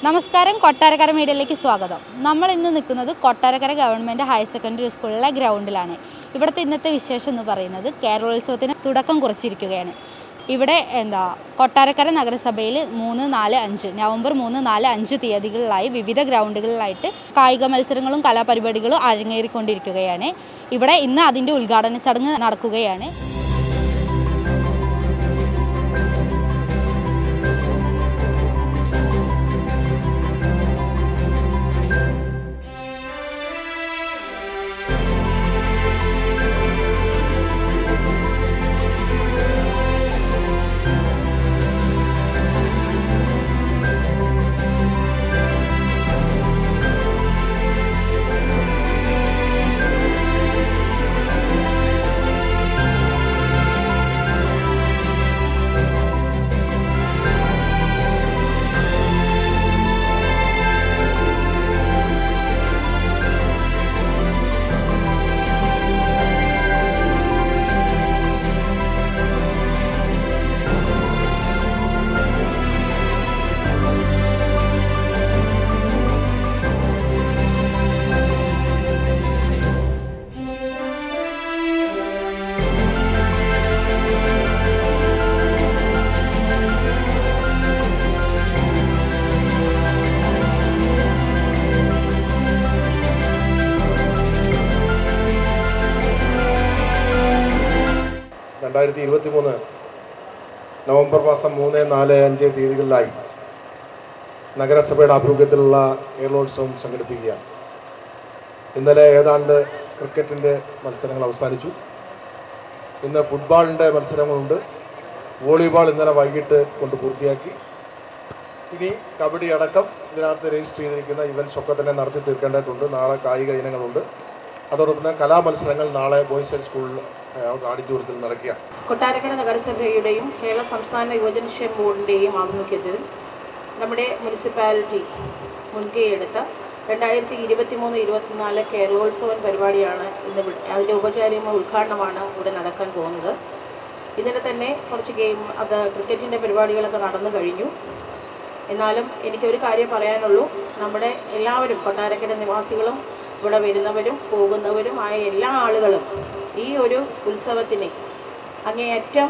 നമസ്കാരം കൊട്ടാരക്കര മീഡിയയിലേക്ക് സ്വാഗതം നമ്മൾ ഇന്ന് നിൽക്കുന്നത് കൊട്ടാരക്കര ഗവൺമെൻറ് ഹയർ സെക്കൻഡറി സ്കൂളിലെ ഗ്രൗണ്ടിലാണ് ഇവിടുത്തെ ഇന്നത്തെ വിശേഷം എന്ന് പറയുന്നത് കേരളോത്സവത്തിന് തുടക്കം കുറിച്ചിരിക്കുകയാണ് ഇവിടെ എന്താ കൊട്ടാരക്കര നഗരസഭയിൽ മൂന്ന് നാല് അഞ്ച് നവംബർ മൂന്ന് നാല് അഞ്ച് തീയതികളിലായി വിവിധ ഗ്രൗണ്ടുകളിലായിട്ട് കായിക മത്സരങ്ങളും കലാപരിപാടികളും അരങ്ങേറിക്കൊണ്ടിരിക്കുകയാണ് ഇവിടെ ഇന്ന് അതിൻ്റെ ഉദ്ഘാടന ചടങ്ങ് നടക്കുകയാണ് രണ്ടായിരത്തി ഇരുപത്തി മൂന്ന് നവംബർ മാസം മൂന്ന് നാല് അഞ്ച് തീയതികളിലായി നഗരസഭയുടെ ആഭിമുഖ്യത്തിലുള്ള കേരളോത്സവം സംഘടിപ്പിക്കുകയാണ് ഇന്നലെ ഏതാണ്ട് ക്രിക്കറ്റിൻ്റെ മത്സരങ്ങൾ അവസാനിച്ചു ഇന്ന് ഫുട്ബോളിൻ്റെ മത്സരങ്ങളുണ്ട് വോളിബോൾ ഇന്നലെ വൈകിട്ട് കൊണ്ട് പൂർത്തിയാക്കി ഇനി കബഡി അടക്കം ഇതിനകത്ത് രജിസ്റ്റർ ചെയ്തിരിക്കുന്ന ഇവൻറ്റ്സ് ഒക്കെ തന്നെ നടത്തി തീർക്കേണ്ടതായിട്ടുണ്ട് നാളെ കായിക ഇനങ്ങളുണ്ട് അതോടൊപ്പം തന്നെ കലാമത്സരങ്ങൾ നാളെ ബോയ്സ് ഹൈ സ്കൂളിൽ ഓഡിറ്റോറിയത്തിൽ നടക്കുകയാണ് കൊട്ടാരക്കര നഗരസഭയുടെയും കേരള സംസ്ഥാന യുവജനക്ഷേമ ബോർഡിൻ്റെയും ആഭിമുഖ്യത്തിൽ നമ്മുടെ മുനിസിപ്പാലിറ്റി മുൻകൈയെടുത്ത രണ്ടായിരത്തി ഇരുപത്തി മൂന്ന് ഇരുപത്തിനാല് കേരളോത്സവം പരിപാടിയാണ് ഇന്ന് ഇവിടെ- അതിൻ്റെ ഔപചാരിക ഉദ്ഘാടനമാണ് ഇവിടെ നടക്കാൻ പോകുന്നത് ഇന്നലെ തന്നെ കുറച്ച് ഗെയിം അത് ക്രിക്കറ്റിൻ്റെ പരിപാടികളൊക്കെ നടന്നു കഴിഞ്ഞു എന്നാലും എനിക്കൊരു കാര്യം പറയാനുള്ളൂ നമ്മുടെ എല്ലാവരും കൊട്ടാരക്കര നിവാസികളും ഇവിടെ വരുന്നവരും പോകുന്നവരും ആയ എല്ലാ ആളുകളും ഈ ഒരു ഉത്സവത്തിനെ അങ്ങേയറ്റം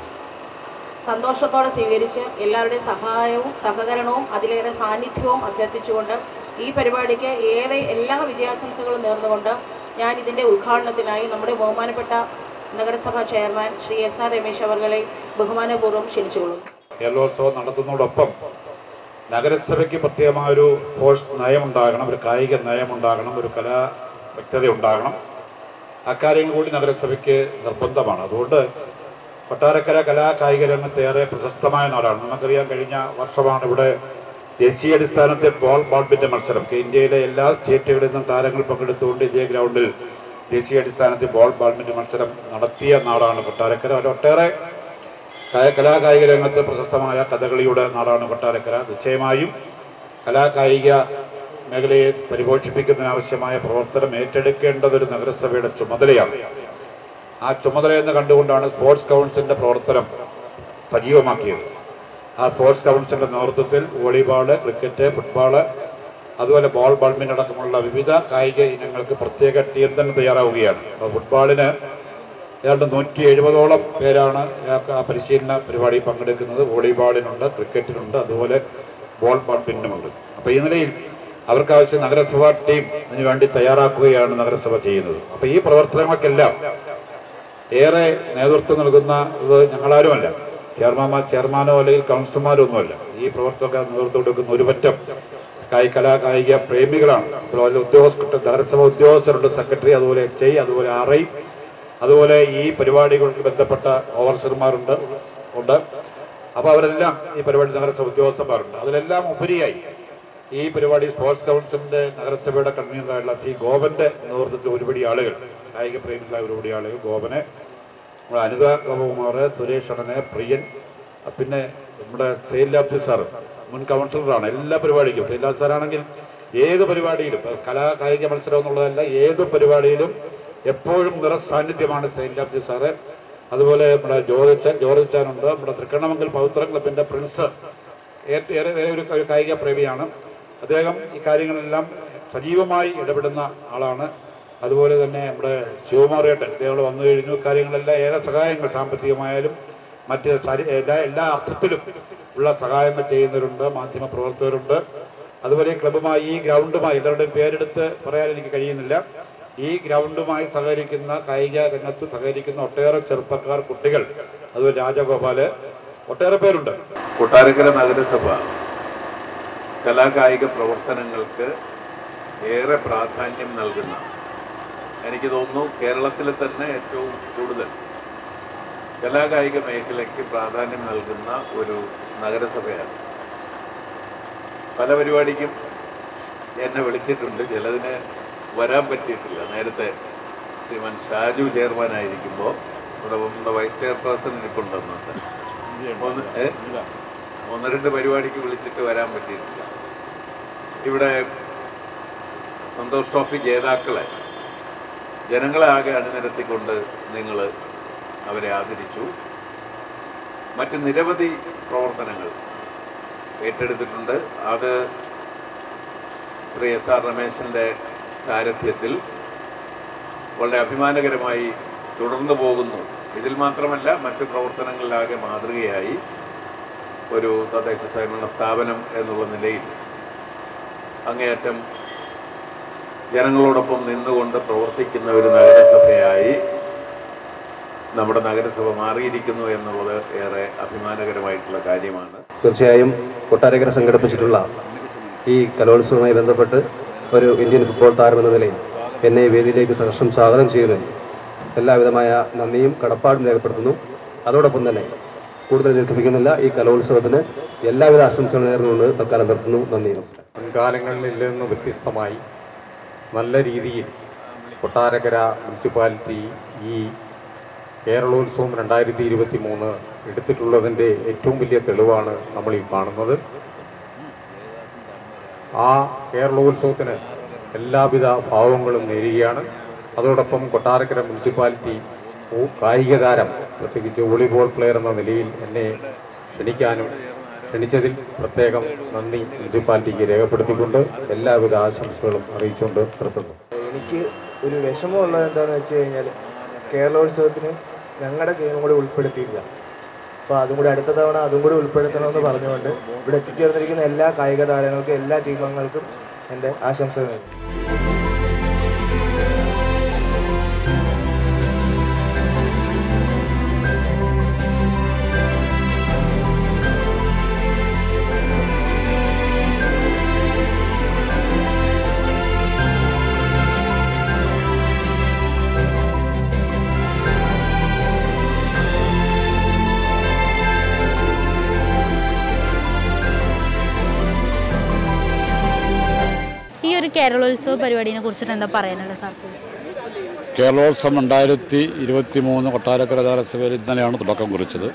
സന്തോഷത്തോടെ സ്വീകരിച്ച് എല്ലാവരുടെയും സഹായവും സഹകരണവും അതിലേറെ സാന്നിധ്യവും അഭ്യർത്ഥിച്ചുകൊണ്ട് ഈ പരിപാടിക്ക് ഏറെ എല്ലാ വിജയാശംസകളും നേർന്നുകൊണ്ട് ഞാൻ ഇതിൻ്റെ ഉദ്ഘാടനത്തിനായി നമ്മുടെ ബഹുമാനപ്പെട്ട നഗരസഭാ chairman Shri S R Ramesh അവർകളെ ബഹുമാനപൂർവ്വം ക്ഷണിച്ചുകൊള്ളുന്നു കേരളോത്സവം നടത്തുന്നതോടൊപ്പം നഗരസഭയ്ക്ക് പ്രത്യേകമായ ഒരു സ്പോർട്സ് നയമുണ്ടാകണം ഒരു കായിക നയമുണ്ടാകണം ഒരു കലാ വ്യക്തത ഉണ്ടാകണം അക്കാര്യങ്ങൾ കൂടി നഗരസഭയ്ക്ക് നിർബന്ധമാണ് അതുകൊണ്ട് കൊട്ടാരക്കര കലാ കായിക രംഗത്ത് ഏറെ പ്രശസ്തമായ നാടാണ് നമുക്കറിയാം കഴിഞ്ഞ വർഷമാണ് ഇവിടെ ദേശീയ അടിസ്ഥാനത്തിൽ ബോൾ ബാഡ്മിന്റൺ മത്സരം കെ ഇന്ത്യയിലെ എല്ലാ സ്റ്റേറ്റുകളിൽ നിന്നും താരങ്ങൾ പങ്കെടുത്തുകൊണ്ട് ഇതേ ഗ്രൗണ്ടിൽ ദേശീയ അടിസ്ഥാനത്തിൽ ബോൾ ബാഡ്മിന്റൺ മത്സരം നടത്തിയ നാടാണ് കൊട്ടാരക്കര ഒരു ഒട്ടേറെ കായ- കലാകായിക രംഗത്ത് പ്രശസ്തമായ കഥകളിയുടെ നാടാണ് കൊട്ടാരക്കര നിശ്ചയമായും കലാകായിക മേഖലയെ പരിപോഷിപ്പിക്കുന്നതിനാവശ്യമായ പ്രവർത്തനം ഏറ്റെടുക്കേണ്ടതൊരു നഗരസഭയുടെ ചുമതലയാണ് ആ ചുമതലയെന്ന് കണ്ടുകൊണ്ടാണ് സ്പോർട്സ് കൗൺസിലിന്റെ പ്രവർത്തനം സജീവമാക്കിയത് ആ സ്പോർട്സ് കൗൺസിലിന്റെ നേതൃത്വത്തിൽ വോളിബോള് ക്രിക്കറ്റ് ഫുട്ബോള് അതുപോലെ ബോൾ ബാഡ്മിൻ്റൺ അടക്കമുള്ള വിവിധ കായിക ഇനങ്ങൾക്ക് പ്രത്യേക ടീം തന്നെ തയ്യാറാവുകയാണ് അപ്പോൾ ഫുട്ബോളിന് ഏതാണ്ട് നൂറ്റി എഴുപതോളം പേരാണ് ആ ആ പരിശീലന പരിപാടി പങ്കെടുക്കുന്നത് വോളിബോളിനുണ്ട് ക്രിക്കറ്റിനുണ്ട് അതുപോലെ ബോൾ ബാഡ്മിൻ്റനുമുണ്ട് അപ്പോൾ ഈ നിലയിൽ അവർക്ക് ആവശ്യം നഗരസഭാ ടീം അതിനു വേണ്ടി തയ്യാറാക്കുകയാണ് നഗരസഭ ചെയ്യുന്നത് അപ്പോൾ ഈ പ്രവർത്തനങ്ങൾക്കെല്ലാം ഏറെ നേതൃത്വം നൽകുന്ന ഇത് ഞങ്ങളാരുമല്ല ചെയർമാൻമാർ ചെയർമാനോ അല്ലെങ്കിൽ കൗൺസിലർമാരോ ഒന്നുമല്ല ഈ പ്രവർത്തകർക്ക് നേതൃത്വം കൊടുക്കുന്ന ഒരു പറ്റം കായി കലാ കായിക പ്രേമികളാണ് ഇപ്പോൾ അതിൽ ഉദ്യോഗസ്ഥ നഗരസഭ ഉദ്യോഗസ്ഥരുണ്ട് സെക്രട്ടറി അതുപോലെ എച്ച് ഐ അതുപോലെ ആർ ഐ അതുപോലെ ഈ പരിപാടികൾക്ക് ബന്ധപ്പെട്ട ഓവർസർമാരുണ്ട് ഉണ്ട് അപ്പോൾ അവരെല്ലാം ഈ പരിപാടി നഗരസഭ ഉദ്യോഗസ്ഥന്മാരുണ്ട് അതിലെല്ലാം ഉപരിയായി ഈ പരിപാടി സ്പോർട്സ് കൗൺസിലിന്റെ നഗരസഭയുടെ കൺവീനറായിട്ടുള്ള സി ഗോപന്റെ നേതൃത്വത്തിൽ ഒരുപടി ആളുകൾ കായിക പ്രേമികളായ ഒരുപടി ആളുകൾ ഗോപനെ നമ്മുടെ അനിത ഗോപകുമാർ സുരേഷ് അണന് പ്രിയൻ പിന്നെ നമ്മുടെ സെയിലാബ്ജി സാർ മുൻ കൗൺസിലറാണ് എല്ലാ പരിപാടിക്കും സെയിലാബ് സാറാണെങ്കിൽ ഏത് പരിപാടിയിലും അത് കലാ കായിക മത്സരം എന്നുള്ളതല്ല ഏത് പരിപാടിയിലും എപ്പോഴും നിറസാന്നിധ്യമാണ് സെയിലാബ്ജി സാറ് അതുപോലെ നമ്മുടെ ജോർജ് ജോർജ് ചാനുണ്ട് നമ്മുടെ തൃക്കണ്ണമംഗൽ പവിത്ര ക്ലബിന്റെ പ്രിൻസ് ഏ- ഏറെ ഏറെ ഒരു ഒരു കായിക പ്രേമിയാണ് അദ്ദേഹം ഈ കാര്യങ്ങളെല്ലാം സജീവമായി ഇടപെടുന്ന ആളാണ് അതുപോലെ തന്നെ നമ്മുടെ ശിവകുമാറേട്ടൻ ഇദ്ദേഹം വന്നു കഴിഞ്ഞു കാര്യങ്ങളെല്ലാം ഏറെ സഹായങ്ങൾ സാമ്പത്തികമായാലും മറ്റ് ശരി- എല്ലാ എല്ലാ അർത്ഥത്തിലും ഉള്ള സഹായങ്ങൾ ചെയ്യുന്നവരുണ്ട് മാധ്യമ പ്രവർത്തകരുണ്ട് അതുപോലെ ഈ ക്ലബ്ബുമായി ഈ ഗ്രൗണ്ടുമായി എല്ലാവരുടെയും പേരെടുത്ത് പറയാൻ എനിക്ക് കഴിയുന്നില്ല ഈ ഗ്രൗണ്ടുമായി സഹകരിക്കുന്ന കായിക രംഗത്ത് സഹകരിക്കുന്ന ഒട്ടേറെ ചെറുപ്പക്കാർ കുട്ടികൾ അതുപോലെ രാജഗോപാല് ഒട്ടേറെ പേരുണ്ട് കൊട്ടാരക്കര നഗരസഭ കലാകായിക പ്രവർത്തനങ്ങൾക്ക് ഏറെ പ്രാധാന്യം നൽകുന്ന എനിക്ക് തോന്നുന്നു കേരളത്തിലെ തന്നെ ഏറ്റവും കൂടുതൽ കലാകായിക മേഖലയ്ക്ക് പ്രാധാന്യം നൽകുന്ന ഒരു നഗരസഭയാണ് പല പരിപാടിക്കും എന്നെ വിളിച്ചിട്ടുണ്ട് ചിലതിന് വരാൻ പറ്റിയിട്ടില്ല നേരത്തെ ശ്രീമാൻ ഷാജു ചെയർമാൻ ആയിരിക്കുമ്പോൾ ഇവിടെ നമ്മുടെ വൈസ് ചെയർപേഴ്സൺ ഇരിപ്പുണ്ടെന്നുണ്ട് ഒന്ന് ഏ? ഒന്ന് രണ്ട് പരിപാടിക്ക് വിളിച്ചിട്ട് വരാൻ പറ്റിയിട്ടില്ല ഇവിടെ സന്തോഷ് ട്രോഫി ജേതാക്കളെ ജനങ്ങളെ ആകെ അണിനിരത്തിക്കൊണ്ട് നിങ്ങൾ അവരെ ആദരിച്ചു മറ്റ് നിരവധി പ്രവർത്തനങ്ങൾ ഏറ്റെടുത്തിട്ടുണ്ട് അത് ശ്രീ എസ് ആർ രമേശൻ്റെ സാരഥ്യത്തിൽ വളരെ അഭിമാനകരമായി തുടർന്നു പോകുന്നു ഇതിൽ മാത്രമല്ല മറ്റു പ്രവർത്തനങ്ങളിലാകെ മാതൃകയായി ഒരു തദ്ദേശ സ്വയംഭരണ സ്ഥാപനം എന്നുള്ള നിലയിൽ അങ്ങേയറ്റം ജനങ്ങളോടൊപ്പം നിന്നുകൊണ്ട് പ്രവർത്തിക്കുന്ന ഒരു നഗരസഭയായി നമ്മുടെ നഗരസഭ മാറിയിരിക്കുന്നു എന്നുള്ളത് ഏറെ അഭിമാനകരമായിട്ടുള്ള കാര്യമാണ് തീർച്ചയായും കൊട്ടാരക്കര സംഘടിപ്പിച്ചിട്ടുള്ള ഈ കലോത്സവവുമായി ബന്ധപ്പെട്ട് ഒരു ഇന്ത്യൻ ഫുട്ബോൾ താരം എന്ന നിലയിൽ എന്നെ ഈ വേദിയിലേക്ക് സഹർഷം സ്വാഗതം ചെയ്യുന്നതിന് എല്ലാവിധമായ നന്ദിയും കടപ്പാടും രേഖപ്പെടുത്തുന്നു അതോടൊപ്പം തന്നെ കൂടുതൽ ദീർഘിപ്പിക്കുന്നില്ല ഈ കലോത്സവത്തിന് എല്ലാവിധ ആശംസകളും നേർന്നുകൊണ്ട് തൽക്കാലം നിർത്തുന്നു നന്ദി നമസ്കാരം മുൻകാലങ്ങളിൽ നിന്ന് വ്യത്യസ്തമായി നല്ല രീതിയിൽ കൊട്ടാരക്കര മുനിസിപ്പാലിറ്റി ഈ കേരളോത്സവം രണ്ടായിരത്തി ഇരുപത്തി മൂന്ന് എടുത്തിട്ടുള്ളതിൻ്റെ ഏറ്റവും വലിയ തെളിവാണ് നമ്മൾ ഈ കാണുന്നത് ആ കേരളോത്സവത്തിന് എല്ലാവിധ ഭാവങ്ങളും നേരുകയാണ് അതോടൊപ്പം കൊട്ടാരക്കര മുനിസിപ്പാലിറ്റി ഓ- കായിക താരം പ്രത്യേകിച്ച് വോളിബോൾ പ്ലെയർ എന്ന നിലയിൽ എന്നെ ക്ഷണിക്കാനും ക്ഷണിച്ചതിൽ പ്രത്യേകം നന്ദി മുനിസിപ്പാലിറ്റിക്ക് രേഖപ്പെടുത്തിക്കൊണ്ട് എല്ലാവിധ ആശംസകളും അറിയിച്ചുകൊണ്ട് നിർത്തുന്നു എനിക്ക് ഒരു വിഷമമുള്ളത് എന്താണെന്ന് വെച്ച് കഴിഞ്ഞാൽ കേരളോത്സവത്തിന് ഞങ്ങളുടെ ഗെയിം കൂടി ഉൾപ്പെടുത്തിയില്ല അപ്പോൾ അതും കൂടി അടുത്ത തവണ അതും കൂടി ഉൾപ്പെടുത്തണമെന്ന് പറഞ്ഞുകൊണ്ട് ഇവിടെ എത്തിച്ചേർന്നിരിക്കുന്ന എല്ലാ കായിക താരങ്ങൾക്കും എല്ലാ ടീം അംഗങ്ങൾക്കും എൻ്റെ ആശംസകൾ നേരുന്നു ഈ ഒരു കേരളോത്സവ പരിപാടിനെ കുറിച്ചിട്ട് എന്താ പറയാനുള്ളത് സാർക്ക് കേരളോത്സവം രണ്ടായിരത്തി ഇരുപത്തി മൂന്ന് കൊട്ടാരക്കര നഗരസഭയിൽ ഇന്നലെയാണ് തുടക്കം കുറിച്ചത്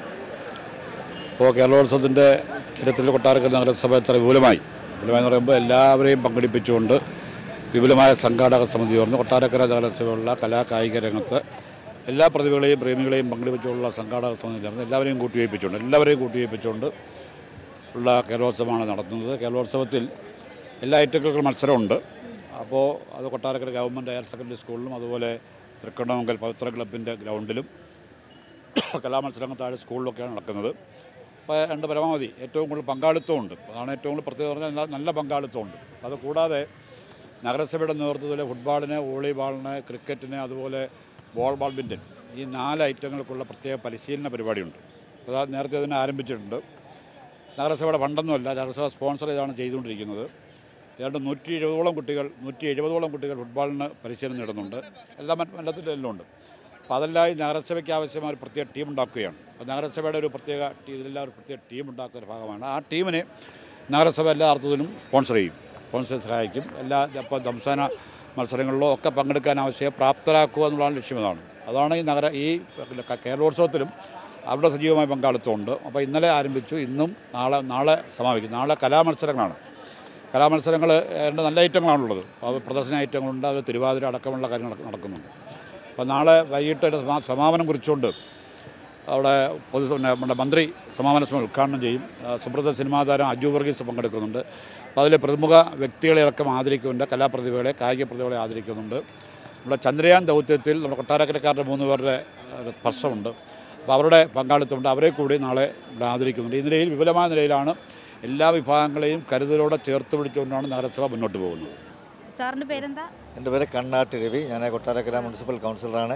അപ്പോൾ കേരളോത്സവത്തിൻ്റെ ചരിത്രത്തിൽ കൊട്ടാരക്കര നഗരസഭ എത്ര വിപുലമായി വിപുലമായി എന്ന് പറയുമ്പോൾ എല്ലാവരെയും പങ്കെടുപ്പിച്ചുകൊണ്ട് വിപുലമായ സംഘാടക സമിതി ചേർന്ന് കൊട്ടാരക്കര നഗരസഭയുള്ള കലാ കായിക രംഗത്ത് എല്ലാ പ്രതിഭകളെയും പ്രേമികളെയും പങ്കെടുപ്പിച്ചുള്ള സംഘാടക സമിതി ചേർന്ന് എല്ലാവരെയും കൂട്ടിവയ്പ്പിച്ചുകൊണ്ട് എല്ലാവരെയും കൂട്ടിവയ്പ്പിച്ചുകൊണ്ട് ഉള്ള കേരളോത്സവമാണ് നടത്തുന്നത് കേരളോത്സവത്തിൽ എല്ലാ ഐറ്റങ്ങൾക്കും മത്സരമുണ്ട് അപ്പോൾ അത് കൊട്ടാരക്കര ഗവൺമെൻറ് ഹയർ സെക്കൻഡറി സ്കൂളിലും അതുപോലെ തൃക്കണ്ണമംഗൽ പവിത്ര ക്ലബിൻ്റെ ഗ്രൗണ്ടിലും കലാമത്സരങ്ങൾ താഴെ സ്കൂളിലൊക്കെയാണ് നടക്കുന്നത് അപ്പോൾ രണ്ട് പരമാവധി ഏറ്റവും കൂടുതൽ പങ്കാളിത്തമുണ്ട് അതാണ് ഏറ്റവും കൂടുതൽ പ്രത്യേകത പറഞ്ഞാൽ നല്ല- നല്ല പങ്കാളിത്തമുണ്ട് അത് കൂടാതെ നഗരസഭയുടെ നേതൃത്വത്തിൽ ഫുട്ബോളിന് വോളിബോളിന് ക്രിക്കറ്റിന് അതുപോലെ ബോൾ ബാഡ്മിൻ്റൺ ഈ നാല് ഐറ്റങ്ങൾക്കുള്ള പ്രത്യേക പരിശീലന പരിപാടിയുണ്ട് അത് നേരത്തെ അതിനെ ആരംഭിച്ചിട്ടുണ്ട് നഗരസഭയുടെ ഫണ്ടൊന്നുമല്ല നഗരസഭ സ്പോൺസർ ചെയ്താണ് ചെയ്തുകൊണ്ടിരിക്കുന്നത് ഏതാണ്ട് നൂറ്റി എഴുപതോളം കുട്ടികൾ നൂറ്റി എഴുപതോളം കുട്ടികൾ ഫുട്ബോളിന് പരിശീലനം നേടുന്നുണ്ട് എല്ലാം മറ്റ് എല്ലാത്തിലും എല്ലാം ഉണ്ട് അപ്പോൾ അതെല്ലാം ഈ നഗരസഭയ്ക്ക് ആവശ്യമായ ഒരു പ്രത്യേക ടീം ഉണ്ടാക്കുകയാണ് അപ്പോൾ നഗരസഭയുടെ ഒരു പ്രത്യേക ടീ ഇതിലെല്ലാം ഒരു പ്രത്യേക ടീം ഉണ്ടാക്കുന്ന ഒരു ഭാഗമാണ് ആ ടീമിനെ നഗരസഭ എല്ലാ അർത്ഥത്തിലും സ്പോൺസർ ചെയ്യും സ്പോൺസർ ചെയ്ത് സഹായിക്കും എല്ലാ ഇപ്പോൾ സംസ്ഥാന മത്സരങ്ങളിലോ ഒക്കെ പങ്കെടുക്കാൻ ആവശ്യം പ്രാപ്തരാക്കുക എന്നുള്ളതാണ് ലക്ഷ്യം അതാണ് അതാണ് ഈ നഗര ഈ കേരളോത്സവത്തിലും അവിടെ സജീവമായ പങ്കാളിത്തമുണ്ട് അപ്പോൾ ഇന്നലെ ആരംഭിച്ചു ഇന്നും നാളെ നാളെ സമാപിക്കും നാളെ കലാമത്സരങ്ങളാണ് കലാമത്സരങ്ങൾ രണ്ട് നല്ല ഐറ്റങ്ങളാണുള്ളത് അത് പ്രദർശന ഐറ്റങ്ങളുണ്ട് അത് തിരുവാതിര അടക്കമുള്ള കാര്യങ്ങൾ നടക്കുന്നുണ്ട് അപ്പോൾ നാളെ വൈകിട്ട് ഒരു സമാ- സമാപനം കുറിച്ചുകൊണ്ട് അവിടെ പൊതു പിന്നെ നമ്മുടെ മന്ത്രി സമാപന സമ്മേളനം ഉദ്ഘാടനം ചെയ്യും ആ, സുപ്രസിദ്ധ സിനിമാ താരം അജു വർഗീസ് പങ്കെടുക്കുന്നുണ്ട് അപ്പോൾ അതിലെ പ്രമുഖ വ്യക്തികളെ അടക്കം ആദരിക്കുന്നുണ്ട് കലാപ്രതിഭകളെ കായിക പ്രതിഭകളെ ആദരിക്കുന്നുണ്ട് നമ്മുടെ ചന്ദ്രയാൻ ദൗത്യത്തിൽ നമ്മുടെ കൊട്ടാരക്കരക്കാരുടെ മൂന്ന് പേരുടെ ആ, സ്പർശമുണ്ട് അപ്പോൾ അവരുടെ പങ്കാളിത്തമുണ്ട് അവരെ കൂടി നാളെ ഇവിടെ ആദരിക്കുന്നുണ്ട് ഈ നിലയിൽ വിപുലമായ നിലയിലാണ് എല്ലാ വിഭാഗങ്ങളെയും കരുതലോടെ ചേർത്ത് പിടിച്ചുകൊണ്ടാണ് നഗരസഭ മുന്നോട്ട് പോകുന്നത് സാറിൻ്റെ പേരെന്താ എൻ്റെ പേര് കണ്ണാട്ട് രവി ഞാൻ കൊട്ടാരക്കര മുനിസിപ്പൽ കൗൺസിലറാണ്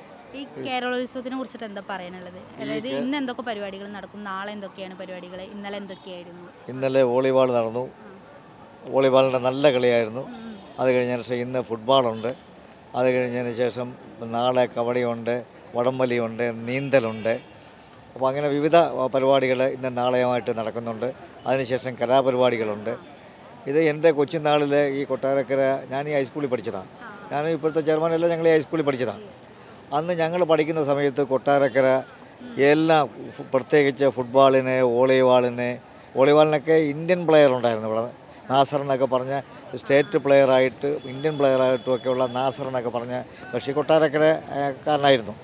ഈ കേരളോത്സവത്തിനെ കുറിച്ചിട്ട് എന്താ പറയാനുള്ളത് അതായത് ഇന്ന് എന്തൊക്കെ പരിപാടികൾ നടക്കും നാളെ എന്തൊക്കെയാണ് പരിപാടികൾ ഇന്നലെ എന്തൊക്കെയായിരുന്നു ഇന്നലെ വോളിബോൾ നടന്നു വോളിബോളിൻ്റെ നല്ല കളിയായിരുന്നു അത് കഴിഞ്ഞതിന് ശേഷം ഇന്ന് ഫുട്ബോളുണ്ട് അത് കഴിഞ്ഞതിന് ശേഷം നാളെ കബഡിയുണ്ട് വടംവലിയുണ്ട് നീന്തലുണ്ട് അപ്പോൾ അങ്ങനെ വിവിധ പരിപാടികൾ ഇന്ന് നാളെയുമായിട്ട് നടക്കുന്നുണ്ട് അതിനുശേഷം കലാപരിപാടികളുണ്ട് ഇത് എൻ്റെ കൊച്ചുനാളിൽ ഈ കൊട്ടാരക്കര ഞാൻ ഈ ഹൈസ്കൂളിൽ പഠിച്ചതാണ് ഞാൻ ഇപ്പോഴത്തെ ചെയർമാനെല്ലാം ഞങ്ങൾ ഈ ഹൈസ്കൂളിൽ പഠിച്ചതാണ് അന്ന് ഞങ്ങൾ പഠിക്കുന്ന സമയത്ത് കൊട്ടാരക്കര എല്ലാം ഫു- പ്രത്യേകിച്ച് ഫുട്ബോളിന് വോളിബോളിന് വോളിബോളിനൊക്കെ ഇന്ത്യൻ പ്ലെയർ ഉണ്ടായിരുന്നു ഇവിടെ നാസർ എന്നൊക്കെ പറഞ്ഞ സ്റ്റേറ്റ് പ്ലെയറായിട്ട് ഇന്ത്യൻ പ്ലെയറായിട്ടും ഒക്കെയുള്ള നാസർ എന്നൊക്കെ പറഞ്ഞ കക്ഷി കൊട്ടാരക്കര ഏഹ്, കാരനായിരുന്നു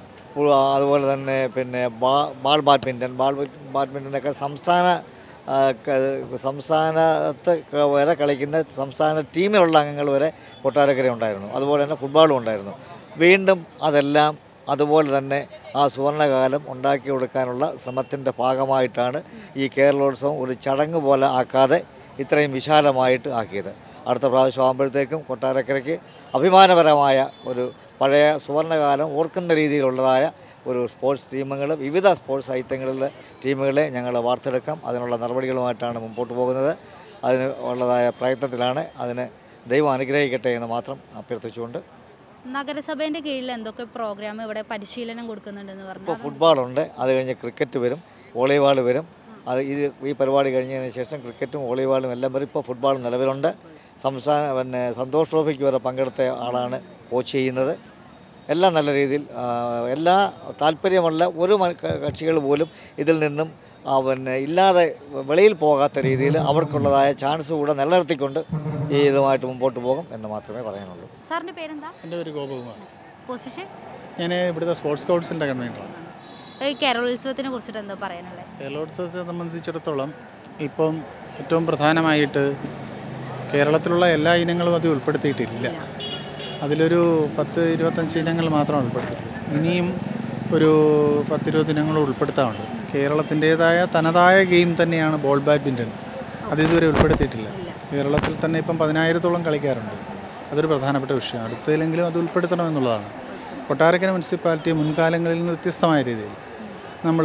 ഉ- അതുപോലെ തന്നെ പിന്നെ ബാ ബാൾ ബാഡ്മിൻ്റൺ ബാൾ ബാഡ്മിൻ്റനൊക്കെ സംസ്ഥാന ആ, ക- സംസ്ഥാനത്ത് ക- വരെ കളിക്കുന്ന സംസ്ഥാന ടീമിലുള്ള അംഗങ്ങൾ വരെ കൊട്ടാരക്കര ഉണ്ടായിരുന്നു അതുപോലെ തന്നെ ഫുട്ബോളും ഉണ്ടായിരുന്നു വീണ്ടും അതെല്ലാം അതുപോലെ തന്നെ ആ സുവർണകാലം ഉണ്ടാക്കി കൊടുക്കാനുള്ള ശ്രമത്തിൻ്റെ ഭാഗമായിട്ടാണ് ഈ കേരളോത്സവം ഒരു ചടങ്ങ് പോലെ ആക്കാതെ ഇത്രയും വിശാലമായിട്ട് ആക്കിയത് അടുത്ത പ്രാവശ്യം ആകുമ്പോഴത്തേക്കും കൊട്ടാരക്കരയ്ക്ക് അഭിമാനപരമായ ഒരു പഴയ സുവർണകാലം ഓർക്കുന്ന രീതിയിലുള്ളതായ ഒരു സ്പോർട്സ് ടീമുകൾ വിവിധ സ്പോർട്സ് ഐറ്റങ്ങളിലെ ടീമുകളെ ഞങ്ങൾ വാർത്തെടുക്കാം അതിനുള്ള നടപടികളുമായിട്ടാണ് മുമ്പോട്ട് പോകുന്നത് അതിന് ഉള്ളതായ പ്രയത്നത്തിലാണ് അതിന് ദൈവം അനുഗ്രഹിക്കട്ടെ എന്ന് മാത്രം അഭ്യർത്ഥിച്ചുകൊണ്ട് നഗരസഭേൻ്റെ കീഴിൽ എന്തൊക്കെ പ്രോഗ്രാം ഇവിടെ പരിശീലനം കൊടുക്കുന്നുണ്ടെന്ന് ഇപ്പോൾ പറഞ്ഞു ഫുട്ബോളുണ്ട് അത് കഴിഞ്ഞ് ക്രിക്കറ്റ് വരും വോളിബോൾ വരും അത് ഇത് ഈ പരിപാടി കഴിഞ്ഞതിന് ശേഷം ക്രിക്കറ്റും വോളിബോളും എല്ലാം വരും ഇപ്പോൾ ഫുട്ബോൾ നിലവിലുണ്ട് സംസ്ഥാന പിന്നെ സന്തോഷ് ട്രോഫിക്ക് വരെ പങ്കെടുത്ത ആളാണ് കോച്ച് ചെയ്യുന്നത് എല്ലാം നല്ല രീതിയിൽ ആ, എല്ലാ താല്പര്യമുള്ള ഒരു മ- ക- കക്ഷികൾ പോലും ഇതിൽ നിന്നും ആ, പിന്നെ ഇല്ലാതെ വെളിയിൽ പോകാത്ത രീതിയിൽ അവർക്കുള്ളതായ ചാൻസ് കൂടെ നിലനിർത്തിക്കൊണ്ട് ഈ ഇതുമായിട്ട് മുമ്പോട്ട് പോകും എന്ന് മാത്രമേ പറയാനുള്ളൂ സാറിൻ്റെ പേരെന്താ എൻ്റെ പേര് ഗോപകുമാർ പൊസിഷൻ ഞാൻ ഇവിടുത്തെ സ്പോർട്സ് കൗൺസിലിൻ്റെ കൺവീനറാണ് ഈ കേരളോത്സവത്തിനെ കുറിച്ചിട്ട് എന്താ പറയാനുള്ളത് കേരളോത്സവത്തെ സംബന്ധിച്ചിടത്തോളം ഇപ്പം ഏറ്റവും പ്രധാനമായിട്ട് കേരളത്തിലുള്ള എല്ലാ ഇനങ്ങളും അത് ഉൾപ്പെടുത്തിയിട്ടില്ല അതിലൊരു പത്ത് ഇരുപത്തഞ്ച് ഇനങ്ങൾ മാത്രമാണ് ഉൾപ്പെടുത്തിയിട്ടുള്ളത് ഇനിയും ഒരു പത്തിരുപത് ഇനങ്ങൾ ഉൾപ്പെടുത്താറുണ്ട് കേരളത്തിൻ്റേതായ തനതായ ഗെയിം തന്നെയാണ് ബോൾ ബാഡ്മിൻ്റൺ അത് ഇതുവരെ ഉൾപ്പെടുത്തിയിട്ടില്ല കേരളത്തിൽ തന്നെ ഇപ്പം പതിനായിരത്തോളം കളിക്കാരുണ്ട് അതൊരു പ്രധാനപ്പെട്ട വിഷയം അടുത്തതിലെങ്കിലും അത് ഉൾപ്പെടുത്തണമെന്നുള്ളതാണ് കൊട്ടാരക്കര മുനിസിപ്പാലിറ്റി മുൻകാലങ്ങളിൽ നിന്ന് വ്യത്യസ്തമായ രീതിയിൽ നമ്മൾ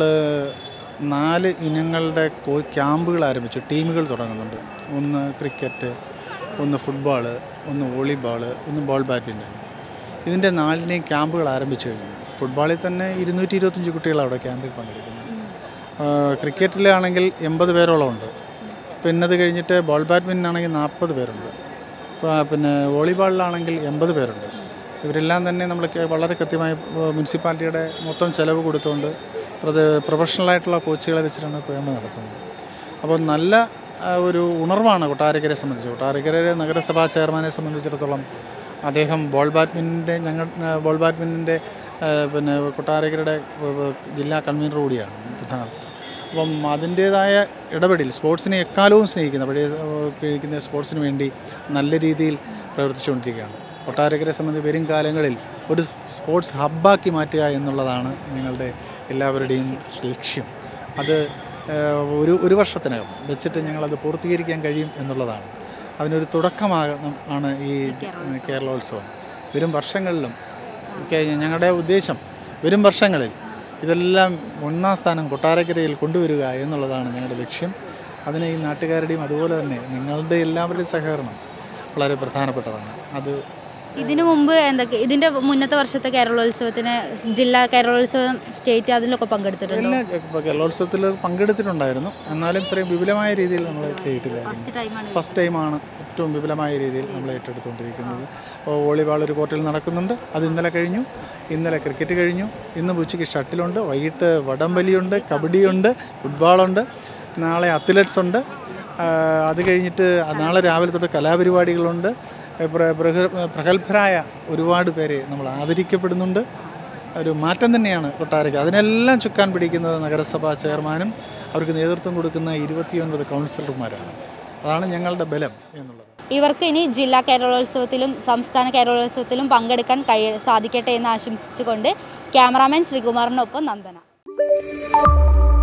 നാല് ഇനങ്ങളുടെ കോ ക്യാമ്പുകൾ ആരംഭിച്ചു ടീമുകൾ തുടങ്ങുന്നുണ്ട് ഒന്ന് ക്രിക്കറ്റ് ഒന്ന് ഫുട്ബോൾ ഒന്ന് വോളിബോൾ ഒന്ന് ബോൾ ബാഡ്മിൻ്റൺ ഇതിൻ്റെ നാലിനെയും ക്യാമ്പുകൾ ആരംഭിച്ചു കഴിഞ്ഞു ഫുട്ബോളിൽ തന്നെ ഇരുന്നൂറ്റി ഇരുപത്തഞ്ച് കുട്ടികളാണ് അവിടെ ക്യാമ്പിൽ പങ്കെടുക്കുന്നത് ആ, ക്രിക്കറ്റിലാണെങ്കിൽ എൺപത് പേരോളം ഉണ്ട് പിന്നെ അത് കഴിഞ്ഞിട്ട് ബോൾ ബാഡ്മിൻ്റൺ ആണെങ്കിൽ നാൽപ്പത് പേരുണ്ട് അപ്പോൾ പിന്നെ വോളിബോളിലാണെങ്കിൽ എൺപത് പേരുണ്ട് ഇവരെല്ലാം തന്നെ നമ്മൾ കെ- വളരെ കൃത്യമായി ഏഹ്, മുനിസിപ്പാലിറ്റിയുടെ മൊത്തം ചിലവ് കൊടുത്തുകൊണ്ട് പ്രത് പ്രൊഫഷണലായിട്ടുള്ള കോച്ചുകളെ വെച്ചിട്ടാണ് ക്യാമ്പ് നടത്തുന്നത് അപ്പോൾ നല്ല ആ, ഒരു ഉണർവാണ് കൊട്ടാരക്കരയെ സംബന്ധിച്ച് കൊട്ടാരക്കര നഗരസഭാ ചെയർമാനെ സംബന്ധിച്ചിടത്തോളം അദ്ദേഹം ബോൾ ബാഡ്മിൻ്റൻ്റെ ഞങ്ങൾ ആ, ബോൾ ബാഡ്മിൻ്റൻ്റെ പിന്നെ കൊട്ടാരക്കരയുടെ ഏ, ഏ, ജില്ലാ കൺവീനർ കൂടിയാണ് പ്രധാനപ്പെട്ട അപ്പം അതിൻ്റേതായ ഇടപെടൽ സ്പോർട്സിനെ എക്കാലവും സ്നേഹിക്കുന്ന പഴയ ഏഹ്, കഴിക്കുന്ന സ്പോർട്സിന് വേണ്ടി നല്ല രീതിയിൽ പ്രവർത്തിച്ചുകൊണ്ടിരിക്കുകയാണ് കൊട്ടാരക്കരയെ സംബന്ധിച്ച് വരും കാലങ്ങളിൽ ഒരു സ്പോർട്സ് ഹബ്ബാക്കി മാറ്റുക എന്നുള്ളതാണ് നിങ്ങളുടെ എല്ലാവരുടെയും ലക്ഷ്യം അത് ഏഹ്, ഒരു ഒരു വർഷത്തിനകം വെച്ചിട്ട് ഞങ്ങളത് പൂർത്തീകരിക്കാൻ കഴിയും എന്നുള്ളതാണ് അതിനൊരു തുടക്കമാകണം ആണ് ഈ കേരളോത്സവം വരും വർഷങ്ങളിലും ഒക്കെ ഞങ്ങളുടെ ഉദ്ദേശം വരും വർഷങ്ങളിൽ ഇതെല്ലാം ഒന്നാം സ്ഥാനം കൊട്ടാരക്കരയിൽ കൊണ്ടുവരിക എന്നുള്ളതാണ് ഞങ്ങളുടെ ലക്ഷ്യം അതിന് ഈ നാട്ടുകാരുടെയും അതുപോലെ തന്നെ നിങ്ങളുടെ എല്ലാവരുടെയും സഹകരണം വളരെ പ്രധാനപ്പെട്ടതാണ് അത് ഇതിനു മുമ്പ് എന്തൊക്കെ ഇതിന്റെ മുന്നത്തെ വർഷത്തെ കേരളോത്സവത്തിന് ജില്ലാ കേരളോത്സവം സ്റ്റേറ്റ് അതിലൊക്കെ പങ്കെടുത്തിട്ടുണ്ടോ എല്ലാ ഇപ്പോൾ കേരളോത്സവത്തിൽ പങ്കെടുത്തിട്ടുണ്ടായിരുന്നു എന്നാലും ഇത്രയും വിപുലമായ രീതിയിൽ നമ്മൾ ചെയ്തിട്ടില്ലായിരുന്നു ഫസ്റ്റ് ടൈമാണ് ഫസ്റ്റ് ടൈമാണ് ഏറ്റവും വിപുലമായ രീതിയിൽ നമ്മൾ ഏറ്റെടുത്തുകൊണ്ടിരിക്കുന്നത് അപ്പോൾ വോളിബോൾ ഒരു കോർട്ടിൽ നടക്കുന്നുണ്ട് അത് ഇന്നലെ കഴിഞ്ഞു ഇന്നലെ ക്രിക്കറ്റ് കഴിഞ്ഞു ഇന്ന് ഉച്ചയ്ക്ക് ഷട്ടിലുണ്ട് വൈകിട്ട് വടംവലിയുണ്ട് കബഡിയുണ്ട് ഫുട്ബോളുണ്ട് നാളെ അത്ലറ്റ്സ് ഉണ്ട് ആ, അത് കഴിഞ്ഞിട്ട് നാളെ രാവിലെ തൊട്ട് കലാപരിപാടികളുണ്ട് പ്ര- പ്രഗ- പ്രഗത്ഭരായ ഒരുപാട് പേരെ നമ്മൾ ആദരിക്കപ്പെടുന്നുണ്ട് ഒരു മാറ്റം തന്നെയാണ് കൊട്ടാരയ്ക്ക് അതിനെല്ലാം ചുക്കാൻ പിടിക്കുന്നത് നഗരസഭാ ചെയർമാനും അവർക്ക് നേതൃത്വം കൊടുക്കുന്ന ഇരുപത്തിയൊൻപത് കൗൺസിലർമാരാണ് അതാണ് ഞങ്ങളുടെ ബലം എന്നുള്ളത് ഇവർക്ക് ഇനി ജില്ലാ കേരളോത്സവത്തിലും സംസ്ഥാന കേരളോത്സവത്തിലും പങ്കെടുക്കാൻ കഴിയ സാധിക്കട്ടെ എന്ന് ആശംസിച്ചുകൊണ്ട് ക്യാമറാമാൻ ശ്രീകുമാറിനൊപ്പം നന്ദന